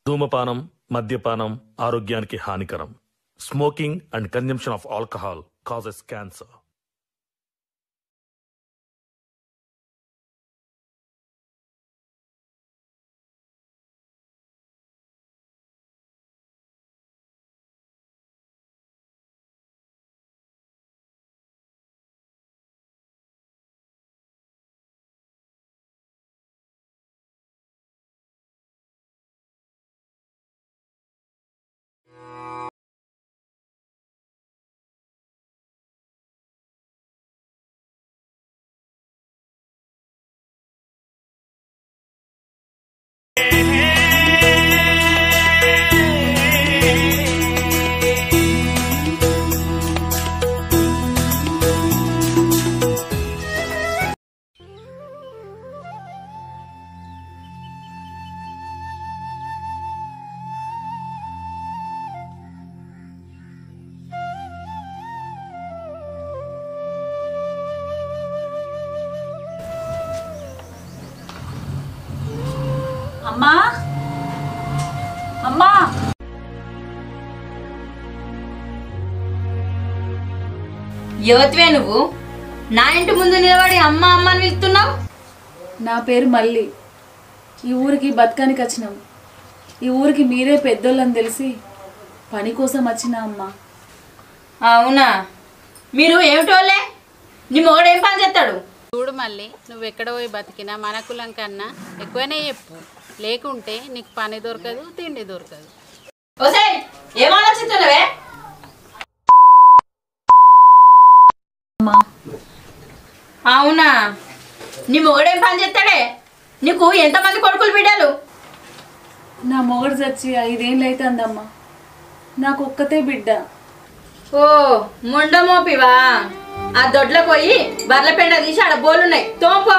ధూమపానం మద్యపానం ఆరోగ్యానికి హానికరం smoking and consumption of alcohol causes cancer అమ్మా అమ్మా యువతివే నువ్వు నా ఇంటి ముందు నిలబడి అమ్మ అమ్మ అని పిలుస్తున్నావు నా పేరు మల్లి ఈ ఊరికి బతకానికి వచ్చినాం ఈ ఊరికి మీరే పెద్దోళ్ళని తెలిసి పని కోసం వచ్చిన అమ్మా అవునా మీరు ఏమిటోళ్ళే నీ మొగడు ఏం పని చేస్తాడు చూడు మళ్ళీ నువ్వు ఎక్కడ పోయి బతికినా మన కులం కన్నా ఎక్కువనే చెప్పు లేకుంటే నీకు పని దొరకదు తిండి దొరకదు ఓసే ఏం ఆలోచిస్తున్నావే అమ్మా అవునా నీ మొగడు ఏం పని చేస్తాడే నీకు ఎంతమంది కొడుకులు బిడ్డలు నా మొగడు చచ్చి ఐదేళ్ళు అవుతుందమ్మా నాకు ఒక్కతే బిడ్డ ఓ ముండమోపివా ఆ దొడ్లకు పోయి బర్ల పెండ తీసి ఆడ బోలున్నాయి తోంపో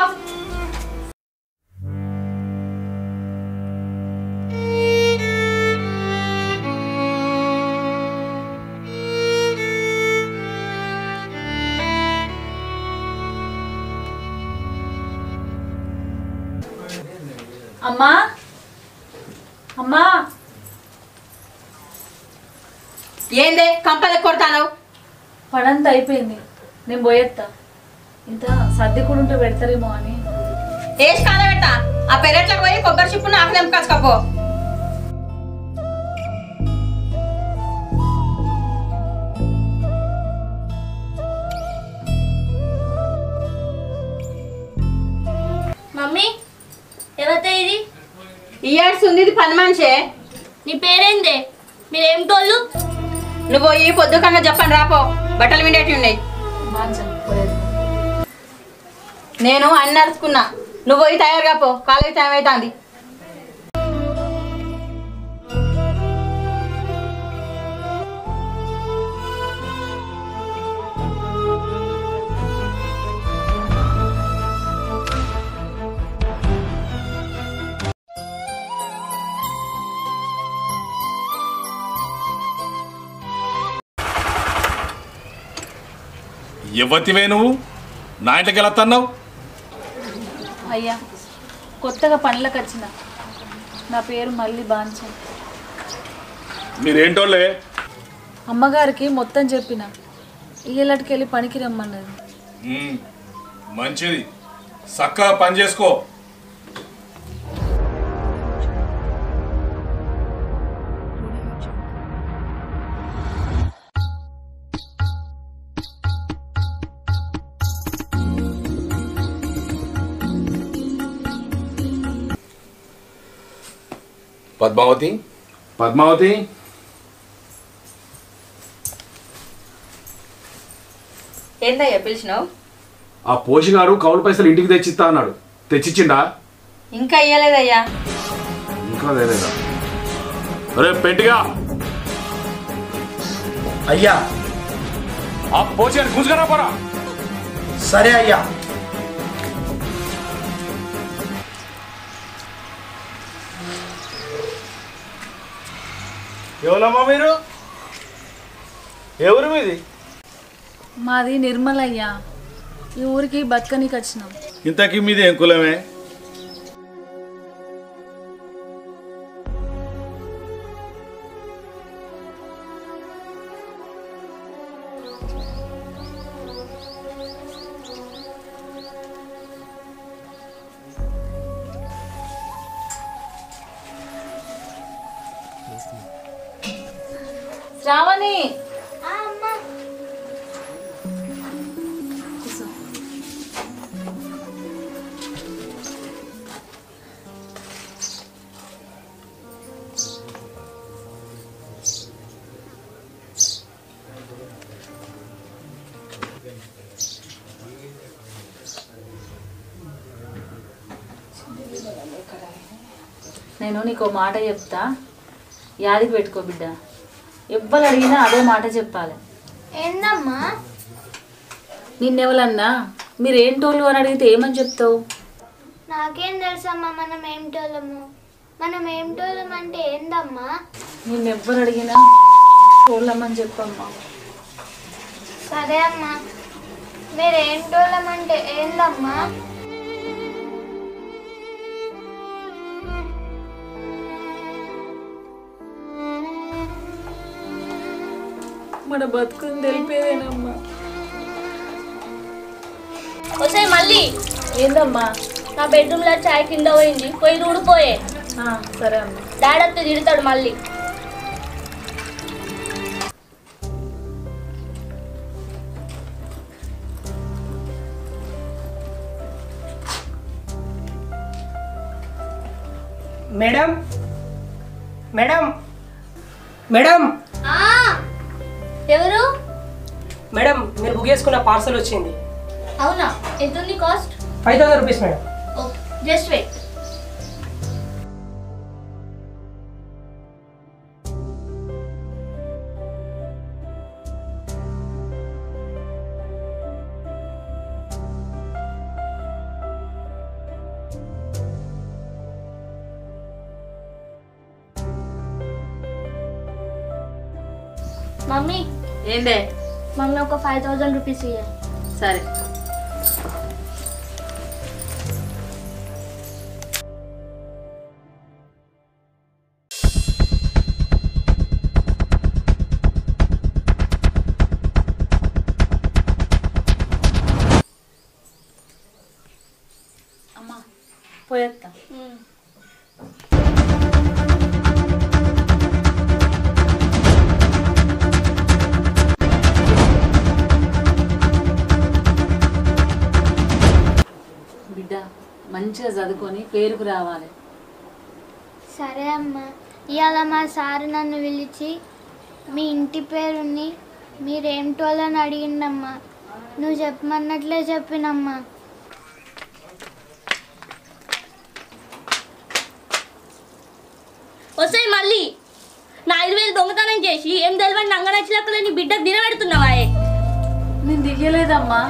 అమ్మా అమ్మా ఏందే కంపలు కొడతాను పడంతా అయిపోయింది నేను పోయేస్తా ఇంత సర్ది కూడా ఉంటే పెడతారేమో అని ఏసి కాల పెట్టా ఆ పెరట్లకు పోయి కొబ్బరి చిప్పును ఆకు తెంపుకొచ్చుకోపో మమ్మీ ఎవరితో ఇది ఇయర్స్ ఉంది ఇది పని మనిషే నీ పేరేందే మీరేం తోళ్ళు నువ్వు ఈ పొద్దుకంగా చెప్పండి రాపో బట్టలు విండేటి ఉన్నాయి మంచం పోయేది నేను అన్ని నడుచుకున్నా నువ్వు పోయి తయారు కాపో కాలేజీ టైం అవుతుంది ఎవ్వతివే నువ్వు నా ఇంటికి వెళ్తున్నావు అయ్యా కొత్తగా పనులకు వచ్చిన నా పేరు మళ్ళీ బాంచం మీరేంటోళ్ళే అమ్మగారికి మొత్తం చెప్పిన ఇయ్యలటికి వెళ్ళి పనికి రమ్మన్నది మ్మ్, మంచిది చక్కగా పని చేసుకో పద్మావతి పద్మావతి ఏందయ్యా పిలిచినావు ఆ పోషిగాడు కౌలు పైసలు ఇంటికి తెచ్చిస్తా అన్నాడు తెచ్చిచ్చిండా ఇంకా ఇయ్యలేదయ్యా ఇంకా లేదేదా అరే పెంటిగా అయ్యా ఆ పోషకాన్ని గుంజుకరా పోరా సరే అయ్యా ఎవరమ్మా మీరు ఎవరు మీది మాది నిర్మల్ అయ్యా ఈ ఊరికి బతకనికి వచ్చినాం ఇంతకీ మీది ఏం కులమే శ్రావణి నేను నీకు ఓ మాట చెప్తా యాదికి పెట్టుకో బిడ్డ ఎవ్వరు అడిగినా అదే మాట చెప్పాలి ఏందమ్మా నిన్నెవలన్నా మీరేంటోళ్ళు అని అడిగితే ఏమని చెప్తావు నాకేం తెలుసమ్మా మనం ఏమిటోళ్ళము మనం ఏమిటోళ్ళం అంటే ఏందమ్మా నిన్నెవ్వరు అడిగినా చూడమని చెప్పమ్మా సరే అమ్మా మీరు ఏమిటోళ్ళం అంటే ఏందమ్మా మన బతుకుని తెలిపేదేనమ్మా వస్తే మళ్ళీ ఏందమ్మా నా బెడ్రూమ్లో చాయ్ కింద పోయింది పోయి ఊడిపోయే ఆ, సరే అమ్మా డాడీ వస్తే తిడతాడు మళ్ళీ మేడం మేడం మేడం ఎవరు మేడం మీరు బుక్ చేసుకున్న పార్సల్ వచ్చింది అవునా ఎంత ఉంది cost five thousand rupees madam okay just wait mummy ఏందే మమ్మీ ఒక ఫైవ్ థౌసండ్ రూపీస్ ఇయ్య సరే అమ్మా పోయేస్తా బిడ్డ మంచిగా చదువుకొని పేరుకు రావాలి సరే అమ్మా ఇవాళ మా సార్ నన్ను పిలిచి మీ ఇంటి పేరుని మీరేమిటోళ్ళని అడిగిండమ్మా నువ్వు చెప్పమన్నట్లే చెప్పినమ్మా వస్తాయి మళ్ళీ నా ఐదు వేలు దొంగతనం చేసి ఏం తెలియని నంగనచ్చిలక్కలే నీ బిడ్డకు దినబెడుతున్నావా నేను దిగలేదమ్మా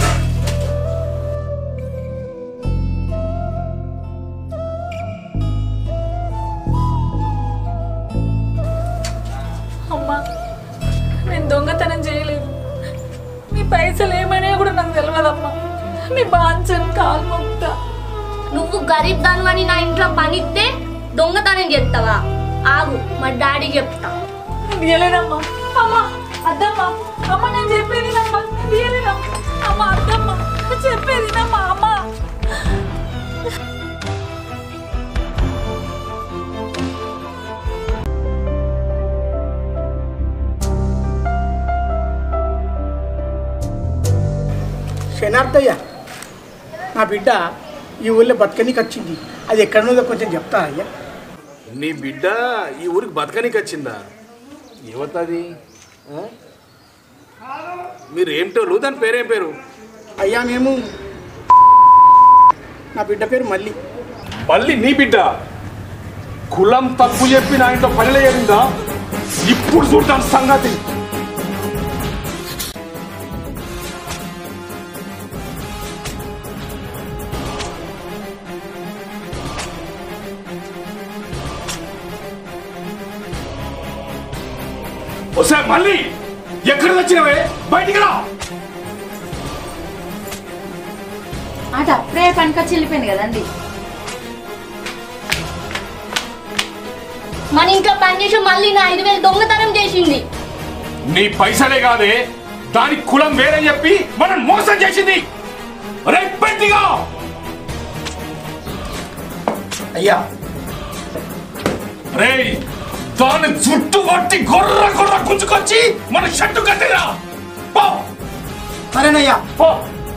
అమ్మా నేను దొంగతనం చేయలేదు మీ పైసలు ఏమైనా కూడా నాకు తెలియదమ్మా మీ బాంచన్ కాలు మొక్తా నువ్వు గరీబ్ దానివని నా ఇంట్లో పనిస్తే దొంగతనం చేస్తావా ఆగు మా డాడీ చెప్తా నేను తీయలేదమ్మా అమ్మా అద్దమ్మా అమ్మ నేను చెప్పేది నమ్మా తీయలేదమ్మా అమ్మ అద్దమ్మా చెప్పేది నమ్మా అమ్మ శనార్థయ్య నా బిడ్డ ఈ ఊళ్ళో బతకనికి వచ్చింది అది ఎక్కడున్నదో కొంచెం చెప్తా అయ్యా నీ బిడ్డ ఈ ఊరికి బతకనికి వచ్చిందా ఏమవుతుంది మీరు ఏమిటోళ్ళు దాని పేరేం పేరు అయ్యా మేము నా బిడ్డ పేరు మళ్ళీ మళ్ళీ నీ బిడ్డ కులం తప్పు చెప్పి నా ఇంట్లో పనిలో చేరిందా ఇప్పుడు చూడటాను సంగతి వస్తే మళ్ళీ ఎక్కడ వచ్చినవే బయటికి రా అటు అప్పుడే పనికొచ్చి వెళ్ళిపోయింది కదండి మన ఇంట్లో పనిచేసి మళ్ళీ నా ఐదు వేలు దొంగతనం చేసింది నీ పైసలే కాదే దాని కులం వేరే చెప్పి మనం మోసం చేసింది రే పెట్టిగా అయ్యా రే దాని జుట్టు పట్టి గొర్ర గొర్ర గుంజుకొచ్చి మన షట్టు కట్టిరా పో సరేనయ్యా పో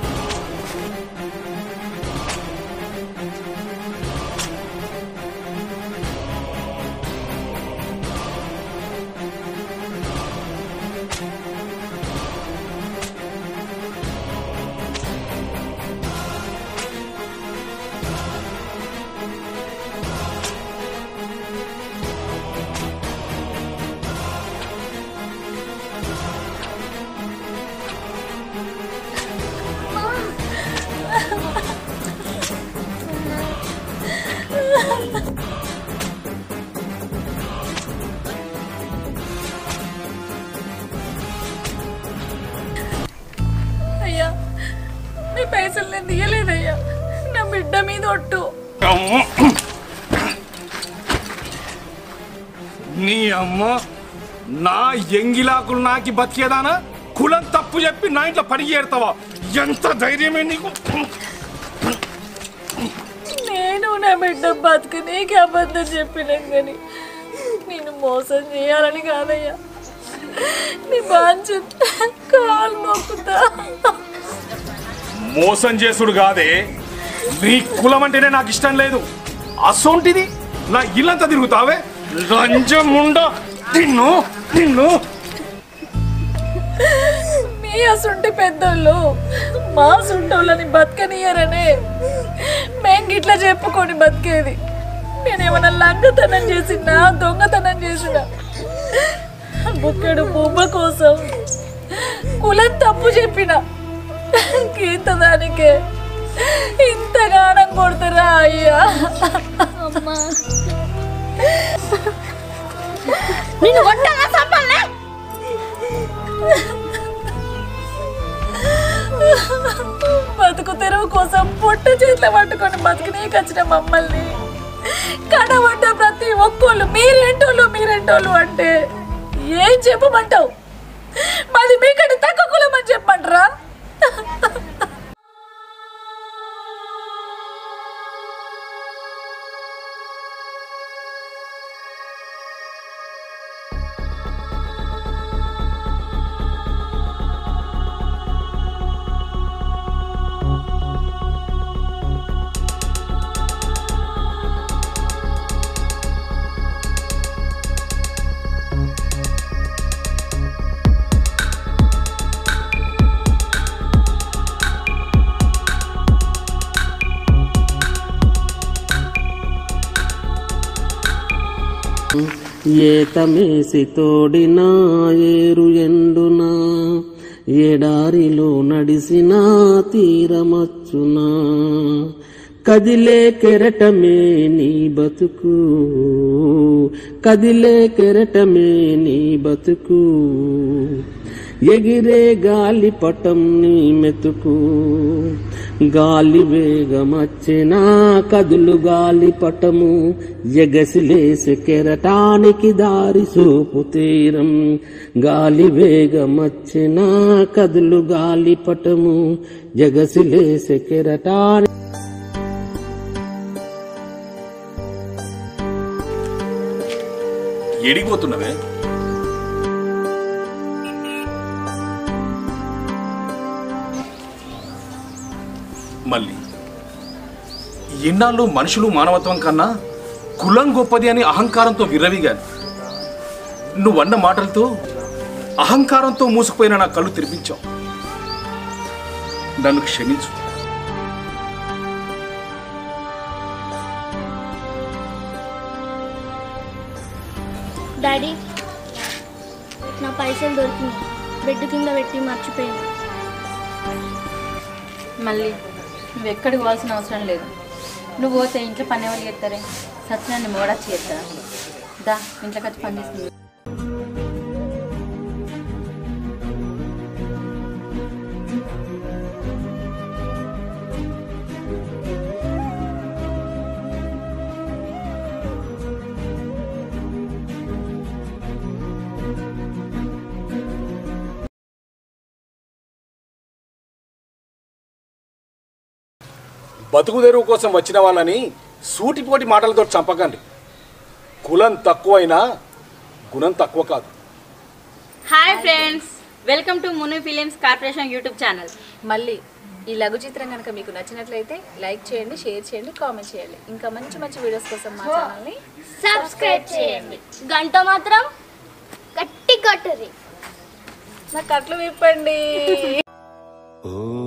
అయ్యా మీ పైసలు నేను తీయలేదయ్యా నా బిడ్డ మీద ఒట్టు నీ అమ్మ నా ఎంగిలాకులు నాకి బతికేదానా కులం తప్పు చెప్పి నా ఇంట్లో పని చేరుతావా ఎంత ధైర్యమే నీకు నేను నా బిడ్డ బతుకునేకి అబద్ధం చెప్పినాం కానీ నేను మోసం చేయాలని కాదయ్యా నీ బాంచు కాలు మొక్కుతా మోసం చేసుడు కాదే నీ కులం అంటేనే నాకు ఇష్టం లేదు అసొంటిది నా ఇల్లంతా తిరుగుతావే లంజముండ నిన్ను నిన్ను మీ అసుంటి పెద్దోళ్ళు మా సుంటోళ్ళని బతకనియరనే మేం గిట్లా చెప్పుకొని బతికేది నేనేమన్నా లంగతనం చేసినా దొంగతనం చేసినా బుక్కడు బొమ్మ కోసం కులం తప్పు చెప్పిన గీత దానికే ఇంతగానం కొడతారా అయ్యా అమ్మా నిన్ను కొట్టాలా సంపల్నే బతుకు తెరువు కోసం పొట్ట చేతిలో పట్టుకొని బతుకునే వచ్చిన మమ్మల్ని కడబడ్డ ప్రతి ఒక్కళ్ళు మీరేంటోళ్ళు మీరేంటోళ్ళు అంటే ఏం చెప్పమంటావు మాది మీకంటే తక్కువ కులం అని చెప్పమంటారా ఏతమేసి తోడిన ఏరు ఎండునా ఎడారిలో నడిసిన తీరమచ్చునా కదిలే కెరటమే నీ బతుకు కదిలే కెరటమే నీ బతుకు ఎగిరే గాలి పటం నీ మెతుకు గాలి వేగమచ్చిన కదులు గాలి పటము ఎగసిలేసి కెరటానికి దారి సూపు తీరం గాలి వేగమచ్చిన కదులు గాలి పటము ఎగసిలేసి కెరటాని ఎడిగిపోతున్నవే మళ్ళీ ఎన్నాళ్ళు మనుషులు మానవత్వం కన్నా కులం గొప్పది అని అహంకారంతో విర్రవిగాను నువ్వన్న మాటలతో అహంకారంతో మూసుకుపోయిన నా కళ్ళు తెరిపించావు నన్ను క్షమించు డాడీ నా పైసలు దొరికినాయి బెడ్ కింద పెట్టి మర్చిపోయాను మళ్ళీ నువ్వు ఎక్కడికి పోవాల్సిన అవసరం లేదు నువ్వు పోతే ఇంట్లో పని ఎవరు చేస్తారే సత్యాన్ని మోడచ్చి చేస్తారా దా ఇంట్లోకి వచ్చి పని చేస్తుంది బతుకు తెరువు కోసం వచ్చిన వాళ్ళని సూటిపోటి మాటలతో చంపకండి కులం తక్కువైనా గుణం తక్కువ కాదు hi friends welcome to Munu films corporation YouTube channel మళ్ళీ ఈ లఘు చిత్రం కనుక మీకు నచ్చినట్లయితే లైక్ చేయండి షేర్ చేయండి కామెంట్ చేయండి ఇంకా మంచి మంచి వీడియోస్ కోసం మా ఛానల్ని సబ్స్క్రైబ్ చేయండి గంట మాత్రం గట్టి కట్టరి నా కట్లు విప్పండి ఓ